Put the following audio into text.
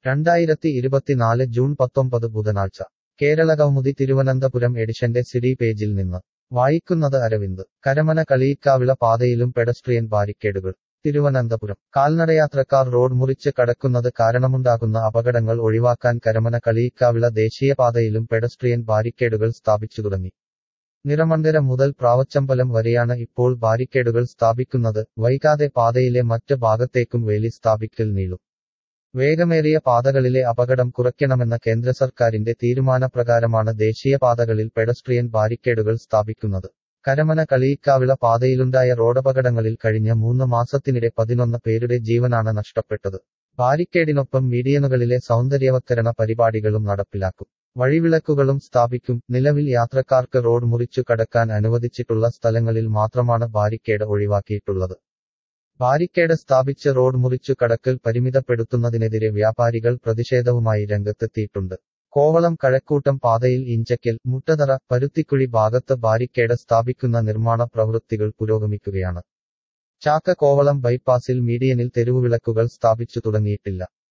രണ്ടായിരത്തി ഇരുപത്തിനാല് ജൂൺ പത്തൊമ്പത് ബുധനാഴ്ച കേരള കൗമുദി തിരുവനന്തപുരം എഡിഷന്റെ സിഡി പേജിൽ നിന്ന് വായിക്കുന്നത് അരവിന്ദ് കരമന കളിയിക്കാവിള പാതയിലും പെഡസ്ട്രിയൻ ബാരിക്കേഡുകൾ തിരുവനന്തപുരം കാൽനടയാത്രക്കാർ റോഡ് മുറിച്ച് കടക്കുന്നത് കാരണമുണ്ടാകുന്ന അപകടങ്ങൾ ഒഴിവാക്കാൻ കരമന കളിയിക്കാവിള ദേശീയപാതയിലും പെഡസ്ട്രിയൻ ബാരിക്കേഡുകൾ സ്ഥാപിച്ചു തുടങ്ങി നിറമണ്ഡര മുതൽ പ്രാവച്ചമ്പലം വരെയാണ് ഇപ്പോൾ ബാരിക്കേഡുകൾ സ്ഥാപിക്കുന്നത് വൈകാതെ പാതയിലെ മറ്റ് ഭാഗത്തേക്കും വേലി സ്ഥാപിക്കൽ നീളും വേഗമേറിയ പാതകളിലെ അപകടം കുറയ്ക്കണമെന്ന കേന്ദ്ര സർക്കാരിന്റെ തീരുമാനപ്രകാരമാണ് ദേശീയപാതകളിൽ പെഡസ്ട്രിയൻ ബാരിക്കേഡുകൾ സ്ഥാപിക്കുന്നത് കരമന കളിയിക്കാവിള പാതയിലുണ്ടായ റോഡപകടങ്ങളിൽ കഴിഞ്ഞ മൂന്ന് മാസത്തിനിടെ പതിനൊന്ന് പേരുടെ ജീവനാണ് നഷ്ടപ്പെട്ടത് ബാരിക്കേഡിനൊപ്പം മീഡിയനുകളിലെ സൗന്ദര്യവത്കരണ പരിപാടികളും നടപ്പിലാക്കും വഴിവിളക്കുകളും സ്ഥാപിക്കും നിലവിൽ യാത്രക്കാർക്ക് റോഡ് മുറിച്ചു കടക്കാൻ അനുവദിച്ചിട്ടുള്ള സ്ഥലങ്ങളിൽ മാത്രമാണ് ബാരിക്കേഡ് ഒഴിവാക്കിയിട്ടുള്ളത് ബാരിക്കേഡ് സ്ഥാപിച്ച് റോഡ് മുറിച്ചു കടക്കൽ പരിമിതപ്പെടുത്തുന്നതിനെതിരെ വ്യാപാരികൾ പ്രതിഷേധവുമായി രംഗത്തെത്തിയിട്ടുണ്ട് കോവളം കഴക്കൂട്ടം പാതയിൽ ഇഞ്ചക്കൽ മുട്ടതറ പരുത്തിക്കുഴി ഭാഗത്ത് ബാരിക്കേഡ് സ്ഥാപിക്കുന്ന നിർമ്മാണ പ്രവൃത്തികൾ പുരോഗമിക്കുകയാണ് ചാക്ക കോവളം ബൈപ്പാസിൽ മീഡിയനിൽ തെരുവുവിളക്കുകൾ സ്ഥാപിച്ചു തുടങ്ങിയിട്ടില്ല